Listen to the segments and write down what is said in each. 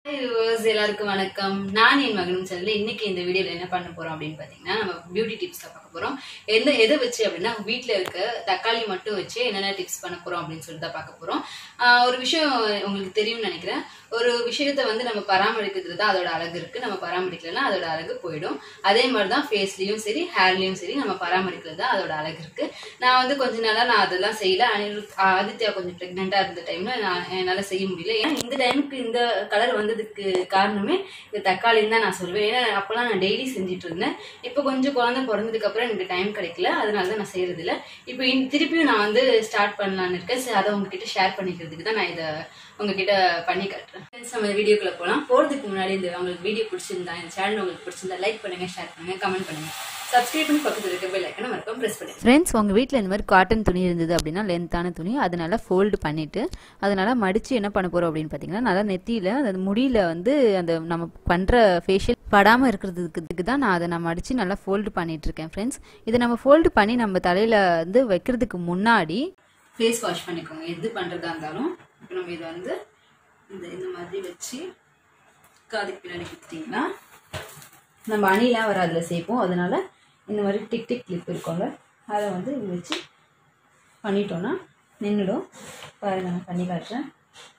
viewers எல்லாருக்கும் வணக்கம் நான் என் மகனும் சொல்லி இன்னைக்கு இந்த வீடியோல என்ன பண்ண போறோம் அப்படின்னு பாத்தீங்கன்னா நம்ம பியூட்டி டிப்ஸ் தான் பார்க்க போறோம் எந்த எதை வச்சு அப்படின்னா வீட்ல இருக்க தக்காளி மட்டும் வச்சு என்னென்ன டிப்ஸ் பண்ண போறோம் அப்படின்னு சொல்லிட்டு தான் பார்க்க போறோம் ஆஹ் ஒரு விஷயம் உங்களுக்கு தெரியும்னு நினைக்கிறேன் ஒரு விஷயத்த வந்து நம்ம பராமரிக்கிறது தான் அதோட அழகு இருக்கு நம்ம பராமரிக்கலைன்னா அதோட அழகு போயிடும் அதே மாதிரி தான் ஃபேஸ்லயும் சரி ஹேர்லயும் சரி நம்ம பராமரிக்கிறது தான் அதோட அழகு இருக்கு நான் வந்து கொஞ்ச நாளா நான் அதெல்லாம் செய்யல அனிருத் ஆதித்யா கொஞ்சம் பிரெக்னெண்டா இருந்த டைம்ல நான் என்னால செய்ய முடியல ஏன்னா இந்த டைமுக்கு இந்த கலர் வந்ததுக்கு காரணமே இந்த தக்காளின்னு தான் நான் சொல்லுவேன் ஏன்னா அப்பெல்லாம் நான் டெய்லி செஞ்சுட்டு இருந்தேன் இப்போ கொஞ்சம் குழந்தை பிறந்ததுக்கு அப்புறம் எனக்கு டைம் கிடைக்கல அதனால தான் நான் செய்யறது இல்ல இப்போ இன்- திருப்பியும் நான் வந்து ஸ்டார்ட் பண்ணலான்னு இருக்கேன் சரி அதை உங்ககிட்ட ஷேர் பண்ணிக்கிறதுக்கு தான் நான் இதை உங்ககிட்ட பண்ணி காட்டுறேன் Friends, நம்ம வீடியோக்குள்ள போகலாம் போறதுக்கு முன்னாடி இந்த உங்களுக்கு வீடியோ பிடிச்சிருந்தா இந்த சேனல் உங்களுக்கு பிடிச்சிருந்தா லைக் பண்ணுங்க ஷேர் பண்ணுங்க கமெண்ட் பண்ணுங்க சப்ஸ்கிரைப் பண்ணி பக்கத்துல இருக்க பெல் ஐக்கனை மறக்காம பிரஸ் பண்ணுங்க ஃப்ரெண்ட்ஸ் உங்கள் வீட்டில் இந்த மாதிரி காட்டன் துணி இருந்தது அப்படின்னா லென்த்தான துணி அதனால ஃபோல்டு பண்ணிவிட்டு அதனால் மடித்து என்ன பண்ண போகிறோம் அப்படின்னு பார்த்தீங்கன்னா நல்லா நெத்தியில் அந்த முடியில் வந்து அந்த நம்ம பண்ணுற ஃபேஷியல் படாமல் இருக்கிறதுக்கு தான் நான் அதை நான் மடித்து நல்லா ஃபோல்டு பண்ணிட்டு இருக்கேன் ஃப்ரெண்ட்ஸ் இதை நம்ம ஃபோல்டு பண்ணி நம்ம தலையில் வந்து வைக்கிறதுக்கு முன்னாடி ஃபேஸ் வாஷ் பண்ணிக்கோங்க எது பண்றதா இருந்தாலும் இப்போ நம்ம இதை வந்து இந்த இந்த மாதிரி வச்சு காதுக்கு பின்னாடி குத்திட்டிங்கன்னா நம்ம அணிலாம் வர அதில் சேர்ப்போம் அதனால இந்த மாதிரி டிக் டிக் கிளிப் இருக்கும்ல அதை வந்து இது வச்சு பண்ணிட்டோம்னா நின்றுடும் பாருங்க நான் பண்ணி காட்டுறேன்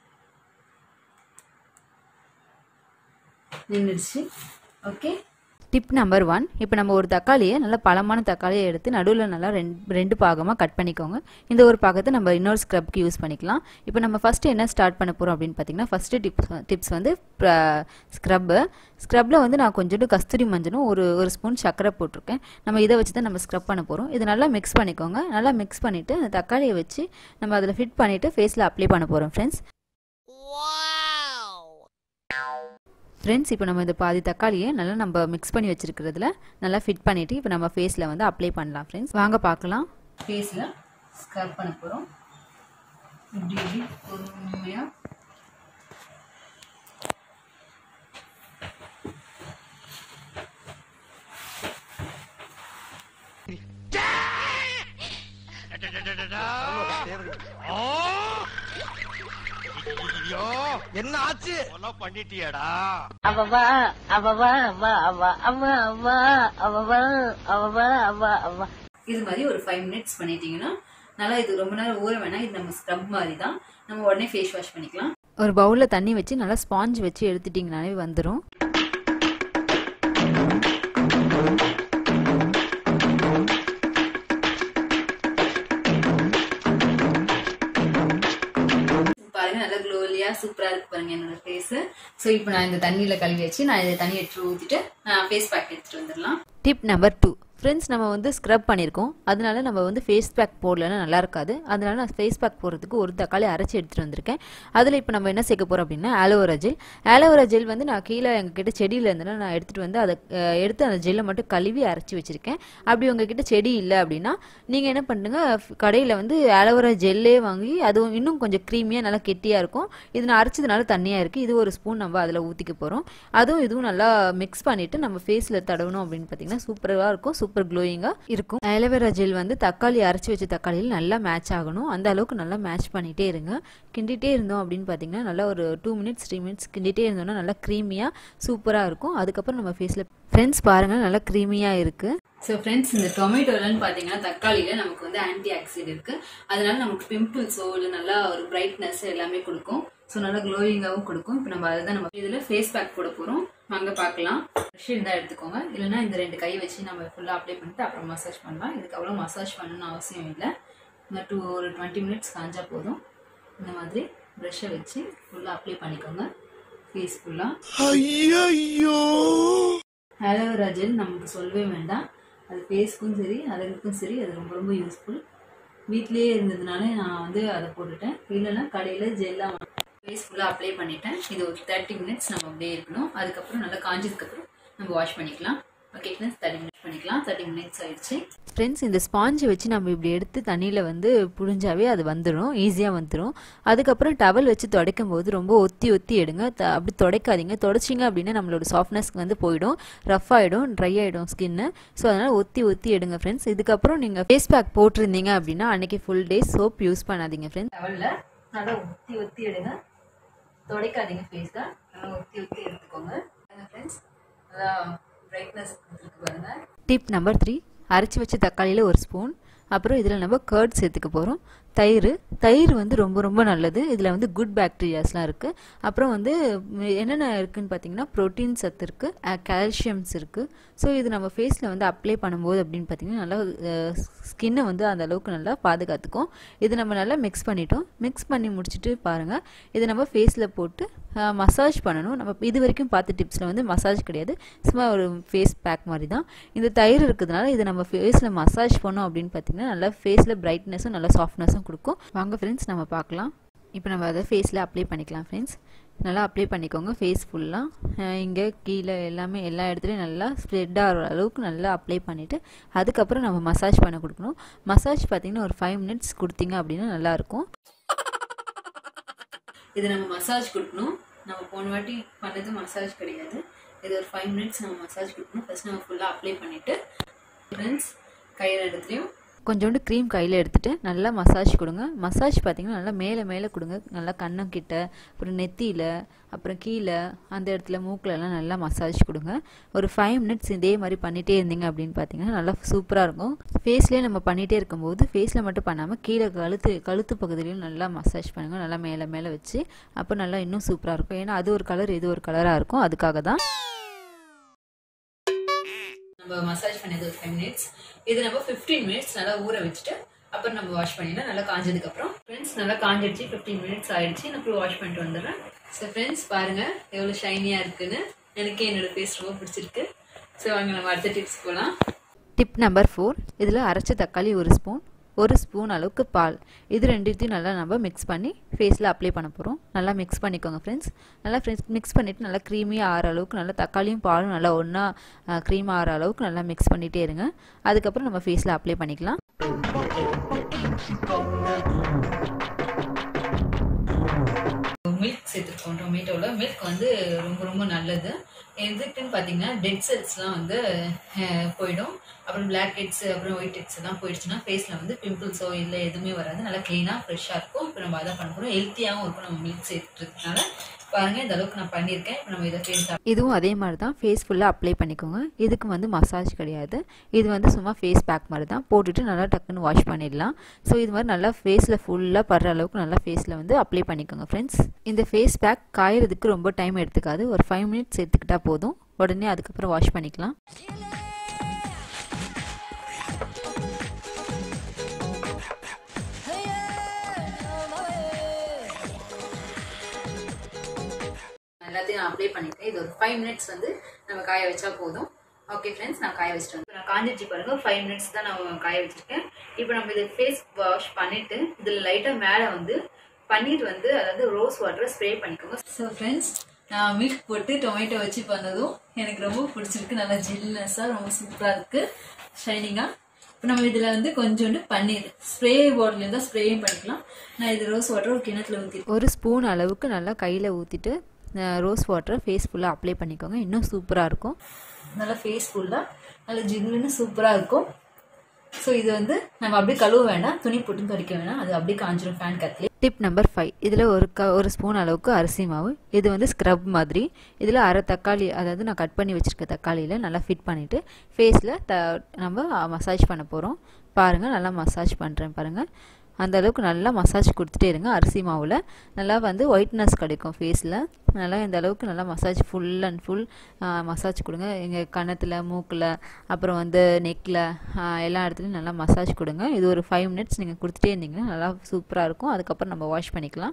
நின்றுடுச்சு ஓகே டிப் நம்பர் ஒன் இப்போ நம்ம ஒரு தக்காளியை நல்லா பழமான தக்காளியை எடுத்து நடுவில் நல்லா ரெண்டு ரெண்டு பாகமாக கட் பண்ணிக்கோங்க இந்த ஒரு பாகத்தை நம்ம இன்னொரு ஸ்க்ரப்க்கு யூஸ் பண்ணிக்கலாம் இப்போ நம்ம ஃபஸ்ட்டு என்ன ஸ்டார்ட் பண்ண போகிறோம் அப்படின்னு பார்த்தீங்கன்னா ஃபஸ்ட்டு டிப்ஸ் டிப்ஸ் வந்து ஸ்க்ரப்பு ஸ்க்ரப்பில் வந்து நான் கொஞ்சோண்டு கஸ்தூரி மஞ்சளும் ஒரு ஒரு ஸ்பூன் சர்க்கரை போட்டிருக்கேன் நம்ம இதை வச்சு தான் நம்ம ஸ்க்ரப் பண்ண போகிறோம் இதை நல்லா மிக்ஸ் பண்ணிக்கோங்க நல்லா மிக்ஸ் பண்ணிவிட்டு அந்த தக்காளியை வச்சு நம்ம அதில் ஃபிட் பண்ணிவிட்டு ஃபேஸில் அப்ளை பண்ண போகிறோம் ஃப்ரெண்ட்ஸ் ஃப்ரெண்ட்ஸ் இப்போ நம்ம இந்த பாதி தக்காளியை நல்லா நம்ம மிக்ஸ் பண்ணி வச்சிருக்கிறதுல நல்லா ஃபிட் பண்ணிவிட்டு இப்போ நம்ம ஃபேஸில் வந்து அப்ளை பண்ணலாம் ஃப்ரெண்ட்ஸ் வாங்க பார்க்கலாம் ஃபேஸில் ஸ்க்ரப் பண்ண போகிறோம் இப்படி இப்படி பொறுமையாக ஐயோ என்ன ஆச்சு கொலை பண்ணிட்டியாடா அவவா அவவா அவா அவா அவா அவா அவவா அவவா அவா அவா இது மாதிரி ஒரு ஃபைவ் மினிட்ஸ் பண்ணிட்டீங்கன்னா நல்லா இது ரொம்ப நேரம் ஊற வேணாம் இது நம்ம ஸ்க்ரப் மாதிரி தான் நம்ம உடனே ஃபேஸ் வாஷ் பண்ணிக்கலாம் ஒரு பவுலில் தண்ணி வச்சு நல்லா ஸ்பாஞ்ச் வச்சு எடுத்துட்டிங்கனாலே வந்துடும் பாருங்க நல்லா க்ளோலியா சூப்பரா இருக்கு பாருங்க என்னோட ஃபேஸ் ஸோ இப்போ நான் இந்த தண்ணியில கழுவி வச்சு நான் இதை தண்ணி எடுத்து ஊத்திட்டு ஃபேஸ் பேக் எடுத்துட்டு வந்துடலாம் டிப் நம்பர் டூ ஃப்ரெண்ட்ஸ் நம்ம வந்து ஸ்க்ரப் பண்ணியிருக்கோம் அதனால நம்ம வந்து ஃபேஸ் பேக் போடலன்னா நல்லா இருக்காது அதனால நான் ஃபேஸ் பேக் போடுறதுக்கு ஒரு தக்காளி அரைச்சி எடுத்துகிட்டு வந்திருக்கேன் அதில் இப்போ நம்ம என்ன சேர்க்க போகிறோம் அப்படின்னா ஆலோவேரா ஜெல் ஆலோவேரா ஜெல் வந்து நான் கீழே எங்ககிட்ட செடியில் இருந்தேன்னா நான் எடுத்துகிட்டு வந்து அதை அஹ், எடுத்து அந்த ஜெல்லை மட்டும் கழுவி அரைச்சி வச்சுருக்கேன் அப்படி உங்ககிட்ட செடி இல்லை அப்படின்னா நீங்கள் என்ன பண்ணுங்க கடையில் வந்து ஆலோவேரா ஜெல்லே வாங்கி அதுவும் இன்னும் கொஞ்சம் க்ரீமியாக நல்லா கெட்டியாக இருக்கும் இது நான் அரைச்சதுனால தண்ணியாக இருக்குது இது ஒரு ஸ்பூன் நம்ம அதில் ஊற்றிக்க போகிறோம் அதுவும் இதுவும் நல்லா மிக்ஸ் பண்ணிவிட்டு நம்ம ஃபேஸில் தடவணும் அப்படின்னு பார்த்தீங்கன்னா சூப்பராக இருக்கும் சூப்பர் க்ளோயிங்காக இருக்கும் ஆலோவேரா ஜெல் வந்து தக்காளி அரைச்சி வச்ச தக்காளியில் நல்லா மேட்ச் ஆகணும் அந்த அளவுக்கு நல்லா மேட்ச் பண்ணிகிட்டே இருங்க கிண்டிகிட்டே இருந்தோம் அப்படின்னு பார்த்தீங்கன்னா நல்லா ஒரு டூ மினிட்ஸ் த்ரீ மினிட்ஸ் கிண்டிகிட்டே இருந்தோம்னா நல்லா க்ரீமியாக சூப்பராக இருக்கும் அதுக்கப்புறம் நம்ம ஃபேஸில் ஃப்ரெண்ட்ஸ் பாருங்கள் நல்லா க்ரீமியாக இருக்குது ஸோ ஃப்ரெண்ட்ஸ் இந்த டொமேட்டோலன்னு பார்த்தீங்கன்னா தக்காளியில நமக்கு வந்து ஆன்டி ஆக்சிட் இருக்கு அதனால நமக்கு பிம்பிள்ஸோ இல்லை நல்லா ஒரு பிரைட்னஸ் எல்லாமே கொடுக்கும் ஸோ நல்லா க்ளோயிங்காகவும் கொடுக்கும் இப்போ நம்ம அதுதான் நம்ம இதில் ஃபேஸ் பேக் போட போகிறோம் வாங்க பார்க்கலாம் ப்ரஷ் இருந்தால் எடுத்துக்கோங்க இல்லைன்னா இந்த ரெண்டு கை வச்சு நம்ம ஃபுல்லாக அப்ளை பண்ணிட்டு அப்புறம் மசாஜ் பண்ணலாம் இதுக்கு அவ்வளோ மசாஜ் பண்ணணும்னு அவசியம் இல்லை இந்த டூ ஒரு டுவெண்ட்டி மினிட்ஸ் காஞ்சா போதும் இந்த மாதிரி ப்ரஷ்ஷை வச்சு ஃபுல்லாக அப்ளை பண்ணிக்கோங்க ஃபேஸ் ஃபுல்லாக ஐயோ ஆலோவேரா ஜெல் நமக்கு சொல்லவே வேண்டாம் அது ஃபேஸ்க்கும் சரி அழகுக்கும் சரி அது ரொம்ப ரொம்ப யூஸ்ஃபுல் வீட்லேயே இருந்ததுனால நான் வந்து அதை போட்டுட்டேன் இல்லைன்னா கடையில் ஜெல்லாக ஃபேஸ் ஃபுல்லாக அப்ளை பண்ணிட்டேன் இது ஒரு தேர்ட்டி மினிட்ஸ் நம்ம அப்படியே இருக்கணும் அதுக்கப்புறம் நல்லா காஞ்சதுக்கப்புறம் நம்ம வாஷ் பண்ணிக்கலாம் ஓகே ஃப்ரெண்ட்ஸ் தேர்ட்டி மினிட்ஸ் பண்ணிக்கலாம் தேர்ட்டி மினிட்ஸ் ஆயிடுச்சு ஃப்ரெண்ட்ஸ் இந்த ஸ்பாஞ்சை வச்சு நம்ம இப்படி எடுத்து தண்ணியில் வந்து புழிஞ்சாவே அது வந்துடும் ஈஸியாக வந்துடும் அதுக்கப்புறம் டவல் வச்சு துடைக்கும் போது ரொம்ப ஒத்தி ஒத்தி எடுங்க த- அப்படி துடைக்காதீங்க துடைச்சிங்க அப்படின்னா நம்மளோட சாஃப்ட்னஸ் வந்து போயிடும் ரஃப் ஆகிடும் ட்ரை ஆகிடும் ஸ்கின்னு ஸோ அதனால் ஒத்தி ஒத்தி எடுங்க ஃப்ரெண்ட்ஸ் இதுக்கப்புறம் நீங்கள் ஃபேஸ் பேக் போட்டிருந்தீங்க அப்படின்னா அன்னைக்கு ஃபுல் டே சோப் யூஸ் பண்ணாதீங்க ஃப்ரெண்ட்ஸ் டவலில் நல்லா ஒத்தி ஒத்தி எடுங்க துடைக்காதீங்க ஃபேஸை நல்லா ஊற்றி ஊற்றி எடுத்துக்கோங்க ஃப்ரெண்ட்ஸ் நல்லா பிரைட்னஸ் கொடுத்துருக்கு பாருங்க டிப் நம்பர் த்ரீ அரைச்சி வச்ச தக்காளியில் ஒரு ஸ்பூன் அப்புறம் இதில் நம்ம கர்ட் சேர்த்துக்க போகிறோம் தயிர் தயிர் வந்து ரொம்ப ரொம்ப நல்லது இதில் வந்து குட் பாக்டீரியாஸ்லாம் இருக்குது அப்புறம் வந்து ம், என்னென்ன இருக்குன்னு பார்த்தீங்கன்னா ப்ரோட்டீன் சத்து இருக்குது கால்சியம்ஸ் இருக்குது ஸோ இது நம்ம ஃபேஸில் வந்து அப்ளை பண்ணும்போது அப்படின்னு பார்த்தீங்கன்னா நல்லா ஸ்கின்னை வந்து அந்த அளவுக்கு நல்லா பாதுகாத்துக்கும் இது நம்ம நல்லா மிக்ஸ் பண்ணிட்டோம் மிக்ஸ் பண்ணி முடிச்சுட்டு பாருங்கள் இதை நம்ம ஃபேஸில் போட்டு மசாஜ் பண்ணணும் நம்ம இது வரைக்கும் பார்த்த டிப்ஸில் வந்து மசாஜ் கிடையாது சும்மா ஒரு ஃபேஸ் பேக் மாதிரி தான் இந்த தயிர் இருக்கிறதுனால இதை நம்ம ஃபேஸில் மசாஜ் பண்ணோம் அப்படின்னு பார்த்தீங்கன்னா நல்லா ஃபேஸில் பிரைட்னஸும் நல்லா சாஃப்ட்னஸும் கொடுக்கும் வாங்க ஃப்ரெண்ட்ஸ் நம்ம பார்க்கலாம் இப்போ நம்ம அதை ஃபேஸில் அப்ளை பண்ணிக்கலாம் ஃப்ரெண்ட்ஸ் நல்லா அப்ளை பண்ணிக்கோங்க ஃபேஸ் ஃபுல்லாக இங்கே கீழே எல்லாமே எல்லா இடத்துலையும் நல்லா ஸ்ப்ரெட் ஆகிற அளவுக்கு நல்லா அப்ளை பண்ணிவிட்டு அதுக்கப்புறம் நம்ம மசாஜ் பண்ண கொடுக்கணும் மசாஜ் பார்த்தீங்கன்னா ஒரு ஃபைவ் மினிட்ஸ் கொடுத்தீங்க அப்படின்னா நல்லாயிருக்கும் இது நம்ம மசாஜ் கொடுக்கணும் நம்ம போன வாட்டி பண்ணது மசாஜ் கிடையாது இது ஒரு ஃபைவ் மினிட்ஸ் நம்ம மசாஜ் கொடுக்கணும் ஃபர்ஸ்ட் நம்ம ஃபுல்லாக அப்ளை பண்ணிவிட்டு ஃப்ரெண்ட்ஸ் கையில் இடத்துலையும் கொஞ்சோண்டு க்ரீம் கையில் எடுத்துட்டு நல்லா மசாஜ் கொடுங்க மசாஜ் பார்த்தீங்கன்னா நல்லா மேலே மேலே கொடுங்க நல்லா கண்ணம் கிட்ட அப்புறம் நெத்தியில் அப்புறம் கீழே அந்த இடத்துல மூக்குல எல்லாம் நல்லா மசாஜ் கொடுங்க ஒரு ஃபைவ் மினிட்ஸ் இதே மாதிரி பண்ணிகிட்டே இருந்தீங்க அப்படின்னு பார்த்தீங்கன்னா நல்லா சூப்பராக இருக்கும் ஃபேஸ்லேயே நம்ம பண்ணிகிட்டே இருக்கும்போது ஃபேஸில் மட்டும் பண்ணாமல் கீழே கழுத்து கழுத்து பகுதியிலையும் நல்லா மசாஜ் பண்ணுங்கள் நல்லா மேலே மேலே வச்சு அப்போ நல்லா இன்னும் சூப்பராக இருக்கும் ஏன்னா அது ஒரு கலர் இது ஒரு கலராக இருக்கும் அதுக்காக தான் நம்ம மசாஜ் பண்ணது ஒரு ஃபைவ் மினிட்ஸ் இது நம்ம ஃபிஃப்டீன் மினிட்ஸ் நல்லா ஊற வச்சுட்டு அப்புறம் நம்ம வாஷ் பண்ணிடலாம் நல்லா காஞ்சதுக்கு அப்புறம் ஃப்ரெண்ட்ஸ் நல்லா காஞ்சிடுச்சு ஃபிஃப்டீன் மினிட்ஸ் ஆயிடுச்சு நான் அப்புறம் வாஷ் பண்ணிட்டு வந்துடுறேன் ஸோ ஃப்ரெண்ட்ஸ் பாருங்க எவ்வளோ ஷைனியாக இருக்குன்னு எனக்கே என்னோட ஃபேஸ் ரொம்ப பிடிச்சிருக்கு ஸோ வாங்க நம்ம அடுத்த டிப்ஸ் போகலாம் டிப் நம்பர் ஃபோர் இதில் அரைச்ச தக்காளி ஒரு ஸ்பூன் ஒரு ஸ்பூன் அளவுக்கு பால் இது ரெண்டுத்தையும் நல்லா நம்ம மிக்ஸ் பண்ணி ஃபேஸில் அப்ளை பண்ண போகிறோம் நல்லா மிக்ஸ் பண்ணிக்கோங்க ஃப்ரெண்ட்ஸ் நல்லா ஃப்ரெண்ட்ஸ் மிக்ஸ் பண்ணிவிட்டு நல்லா க்ரீமியாக ஆகிற அளவுக்கு நல்லா தக்காளியும் பாலும் நல்லா ஒன்றா க்ரீம் ஆகிற அளவுக்கு நல்லா மிக்ஸ் பண்ணிகிட்டே இருங்க அதுக்கப்புறம் நம்ம ஃபேஸில் அப்ளை பண்ணிக்கலாம் மில்க் சேர்த்துருக்கோம் டொமேட்டோவில் மில்க் வந்து ரொம்ப ரொம்ப நல்லது எதுக்குன்னு பார்த்தீங்கன்னா டெட் செல்ஸ்லாம் வந்து அஹ், போயிடும் அப்புறம் பிளாக் ஹெட்ஸ் அப்புறம் ஒயிட் ஹெட்ஸ் எல்லாம் போயிடுச்சுன்னா ஃபேஸில் வந்து பிம்பிள்ஸோ இல்லை எதுவுமே வராது நல்லா க்ளீனாக ஃப்ரெஷ்ஷாக இருக்கும் இப்போ நம்ம அதான் பண்ண போகிறோம் ஹெல்த்தியாகவும் இருக்கும் நம்ம மில்க் சேர்த்துறதுனால பாருங்கள் இந்த அளவுக்கு நான் பண்ணியிருக்கேன் இப்போ நம்ம இதை ஃபேஸ் இதுவும் அதே மாதிரி தான் ஃபேஸ் ஃபுல்லாக அப்ளை பண்ணிக்கோங்க இதுக்கு வந்து மசாஜ் கிடையாது இது வந்து சும்மா ஃபேஸ் பேக் மாதிரி தான் போட்டுட்டு நல்லா டக்குன்னு வாஷ் பண்ணிடலாம் ஸோ இது மாதிரி நல்லா ஃபேஸில் ஃபுல்லாக படுற அளவுக்கு நல்லா ஃபேஸில் வந்து அப்ளை பண்ணிக்கோங்க ஃப்ரெண்ட்ஸ் இந்த ஃபேஸ் பேக் காயறதுக்கு ரொம்ப டைம் எடுத்துக்காது ஒரு ஃபைவ் மினிட்ஸ் எடுத்துக்கிட்டால் போதும் உடனே அதுக்கப்புறம் வாஷ் பண்ணிக்கலாம் எல்லாத்தையும் நான் அப்ளை பண்ணிட்டேன் இது ஒரு ஃபைவ் மினிட்ஸ் வந்து நம்ம காய வச்சா போதும் ஓகே ஃப்ரெண்ட்ஸ் நான் காய வச்சிட்டு வந்து நான் காஞ்சிச்சு பாருங்க ஃபைவ் மினிட்ஸ் தான் நான் காய வச்சிருக்கேன் இப்போ நம்ம இது ஃபேஸ் வாஷ் பண்ணிட்டு இதில் லைட்டாக மேலே வந்து பன்னீர் வந்து அதாவது ரோஸ் வாட்டரை ஸ்ப்ரே பண்ணிக்கோங்க ஸோ ஃப்ரெண்ட்ஸ் நான் மில்க் போட்டு டொமேட்டோ வச்சு பண்ணதும் எனக்கு ரொம்ப பிடிச்சிருக்கு நல்லா ஜில்னஸாக ரொம்ப சூப்பராக இருக்கு ஷைனிங்காக இப்போ நம்ம இதில் வந்து கொஞ்சோண்டு பன்னீர் ஸ்ப்ரே பாட்டில் இருந்தால் ஸ்ப்ரேயும் பண்ணிக்கலாம் நான் இது ரோஸ் வாட்டர் ஒரு கிணத்துல ஊற்றி ஒரு ஸ்பூன் அளவுக்கு நல்லா கையில் ஊற்றிட்டு ரோஸ் வாட்டரை ஃபேஸ் ஃபுல்லாக அப்ளை பண்ணிக்கோங்க இன்னும் சூப்பராக இருக்கும் நல்லா ஃபேஸ் ஃபுல்லாக நல்லா ஜில்லுன்னு சூப்பராக இருக்கும் ஸோ இது வந்து நம்ம அப்படியே கழுவ வேண்டாம் துணி போட்டு துடைக்க வேண்டாம் அது அப்படியே காஞ்சிரும் ஃபேன் கட்லேயே டிப் நம்பர் ஃபைவ் இதில் ஒரு க ஒரு ஸ்பூன் அளவுக்கு அரிசி மாவு இது வந்து ஸ்க்ரப் மாதிரி இதில் அரை தக்காளி அதாவது நான் கட் பண்ணி வச்சுருக்க தக்காளியில் நல்லா ஃபிட் பண்ணிவிட்டு ஃபேஸில் த நம்ம மசாஜ் பண்ண போகிறோம் பாருங்கள் நல்லா மசாஜ் பண்ணுறேன் பாருங்கள் அந்த அளவுக்கு நல்லா மசாஜ் கொடுத்துட்டே இருங்க அரிசி மாவில் நல்லா வந்து ஒயிட்னஸ் கிடைக்கும் ஃபேஸில் நல்லா இந்த அளவுக்கு நல்லா massage full and full massage கொடுங்க எங்கள் கன்னத்தில் மூக்கில் அப்புறம் வந்து நெக்கில் எல்லா இடத்துலையும் நல்லா மசாஜ் கொடுங்க இது ஒரு ஃபைவ் மினிட்ஸ் நீங்கள் கொடுத்துட்டே இருந்தீங்கன்னா நல்லா சூப்பராக இருக்கும் அதுக்கப்புறம் நம்ம வாஷ் பண்ணிக்கலாம்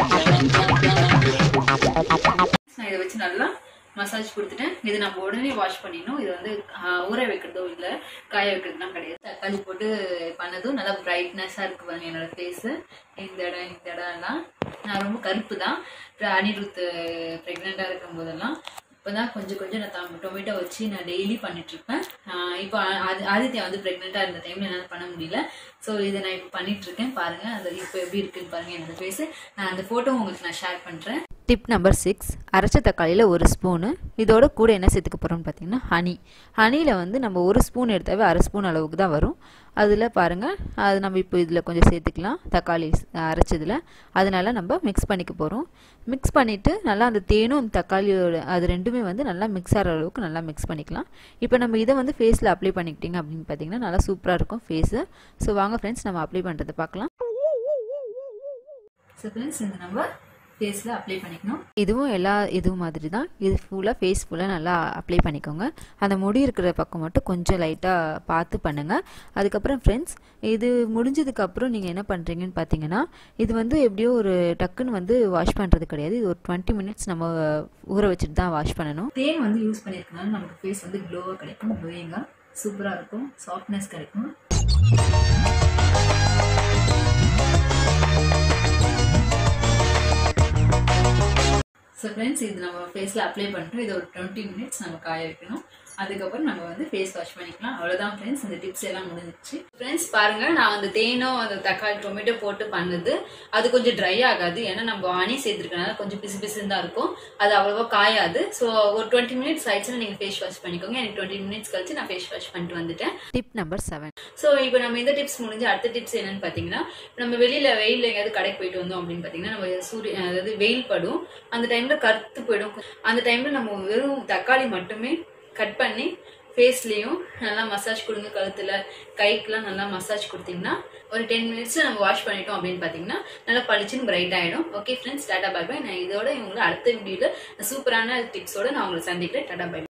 நான் இதை வச்சு நல்லா மசாஜ் கொடுத்துட்டேன் இது நம்ம உடனே வாஷ் பண்ணிடணும் இது வந்து ஆஹ், ஊற வைக்கிறதோ இல்லை காய வைக்கிறதுலாம் கிடையாது தக்காளி போட்டு பண்ணதும் நல்லா பிரைட்னஸாக இருக்கு பாருங்க என்னோட ஃபேஸு இந்த இடம் இந்த இடம் எல்லாம் நான் ரொம்ப கருப்பு தான் அப்புறம் அனிருத் ப்ரெக்னெண்ட்டாக இருக்கும் போதெல்லாம் இப்போதான் கொஞ்சம் கொஞ்சம் நான் தம் டொமேட்டோ வச்சு நான் டெய்லி பண்ணிட்டு இருப்பேன் ஆஹ் இப்போ ஆ- ஆதி ஆதித்யா வந்து ப்ரெக்னெண்ட்டாக இருந்த டைமில் என்னால் பண்ண முடியல ஸோ இதை நான் இப்போ பண்ணிட்டு இருக்கேன் பாருங்க அது இப்போ எப்படி இருக்குன்னு பாருங்க என்னோட ஃபேஸ் நான் அந்த ஃபோட்டோ உங்களுக்கு நான் ஷேர் பண்ணுறேன் டிப் நம்பர் சிக்ஸ் அரைச்ச தக்காளியில் ஒரு ஸ்பூனு இதோட கூட என்ன சேர்த்துக்க போகிறோம்னு பார்த்தீங்கன்னா ஹனி ஹனியில் வந்து நம்ம ஒரு ஸ்பூன் எடுத்தாவே அரை ஸ்பூன் அளவுக்கு தான் வரும் அதில் பாருங்கள் அது நம்ம இப்போ இதில் கொஞ்சம் சேர்த்துக்கலாம் தக்காளி அரைச்சதில் அதனால நம்ம மிக்ஸ் பண்ணிக்க போகிறோம் மிக்ஸ் பண்ணிவிட்டு நல்லா அந்த தேனும் அந்த தக்காளியோட அது ரெண்டுமே வந்து நல்லா மிக்ஸ் ஆகிற அளவுக்கு நல்லா மிக்ஸ் பண்ணிக்கலாம் இப்போ நம்ம இதை வந்து ஃபேஸில் அப்ளை பண்ணிக்கிட்டிங்க அப்படின்னு பார்த்தீங்கன்னா நல்லா சூப்பராக இருக்கும் ஃபேஸு ஸோ வாங்க ஃப்ரெண்ட்ஸ் நம்ம அப்ளை பண்ணுறதை பார்க்கலாம் ஸோ ஃப்ரெண்ட்ஸ் இந்த நம்ம ஃபேஸில் அப்ளை பண்ணிக்கணும் இதுவும் எல்லா இதுவும் மாதிரி தான் இது ஃபுல்லாக ஃபேஸ் ஃபுல்லாக நல்லா அப்ளை பண்ணிக்கோங்க அந்த முடி இருக்கிற பக்கம் மட்டும் கொஞ்சம் லைட்டாக பார்த்து பண்ணுங்கள் அதுக்கப்புறம் ஃப்ரெண்ட்ஸ் இது முடிஞ்சதுக்கப்புறம் நீங்கள் என்ன பண்ணுறீங்கன்னு பார்த்தீங்கன்னா இது வந்து எப்படியோ ஒரு டக்குன்னு வந்து வாஷ் பண்ணுறது கிடையாது இது ஒரு டுவெண்ட்டி மினிட்ஸ் நம்ம ஊற வச்சுட்டு தான் வாஷ் பண்ணணும் தேன் வந்து யூஸ் பண்ணியிருக்கனால நமக்கு ஃபேஸ் வந்து க்ளோவாக கிடைக்கும் க்ளோயிங்காக சூப்பராக இருக்கும் சாஃப்ட்னஸ் கிடைக்கும் ஸோ ஃப்ரெண்ட்ஸ் இது நம்ம ஃபேஸில் அப்ளை பண்ணிட்டோம் இது ஒரு டுவெண்ட்டி மினிட்ஸ் நம்ம காய வைக்கணும் அதுக்கப்புறம் நம்ம வந்து ஃபேஸ் வாஷ் பண்ணிக்கலாம் அவ்வளோதான் ஃப்ரெண்ட்ஸ் இந்த டிப்ஸ் எல்லாம் முடிஞ்சிச்சு ஃப்ரெண்ட்ஸ் பாருங்க நான் அந்த தேனும் அந்த தக்காளி டொமேட்டோ போட்டு பண்ணது அது கொஞ்சம் ட்ரை ஆகாது ஏன்னா நம்ம ஹனி சேர்த்துருக்கனால கொஞ்சம் பிசு பிசுன்னு தான் இருக்கும் அது அவ்வளோவா காயாது ஸோ ஒரு டுவெண்ட்டி மினிட்ஸ் ஆயிடுச்சுன்னா நீங்கள் ஃபேஸ் வாஷ் பண்ணிக்கோங்க எனக்கு டுவெண்ட்டி மினிட்ஸ் கழிச்சு நான் ஃபேஸ் வாஷ் பண்ணிட்டு வந்துட்டேன் டிப் நம்பர் செவன் ஸோ இப்போ நம்ம இந்த டிப்ஸ் முடிஞ்சு அடுத்த டிப்ஸ் என்னன்னு பார்த்தீங்கன்னா நம்ம வெளியில வெயில்ல எங்கேயாவது கடைக்கு போயிட்டு வந்தோம் அப்படின்னு பார்த்தீங்கன்னா நம்ம சூரிய அதாவது வெயில் படும் அந்த டைம்ல கருத்து போயிடும் அந்த டைம்ல நம்ம வெறும் தக்காளி மட்டுமே கட் பண்ணி ஃபேஸ்லேயும் நல்லா மசாஜ் கொடுங்க கழுத்துல கைக்கெல்லாம் நல்லா மசாஜ் கொடுத்தீங்கன்னா ஒரு டென் மினிட்ஸ் நம்ம வாஷ் பண்ணிட்டோம் அப்படின்னு பார்த்தீங்கன்னா நல்லா பளிச்சுன்னு பிரைட் ஆயிடும் ஓகே ஃப்ரெண்ட்ஸ் டாடா பை பை நான் இதோட இவங்களை அடுத்த வீடியோல சூப்பரான டிப்ஸோட நான் உங்களை சந்திக்கிறேன் டாடா பை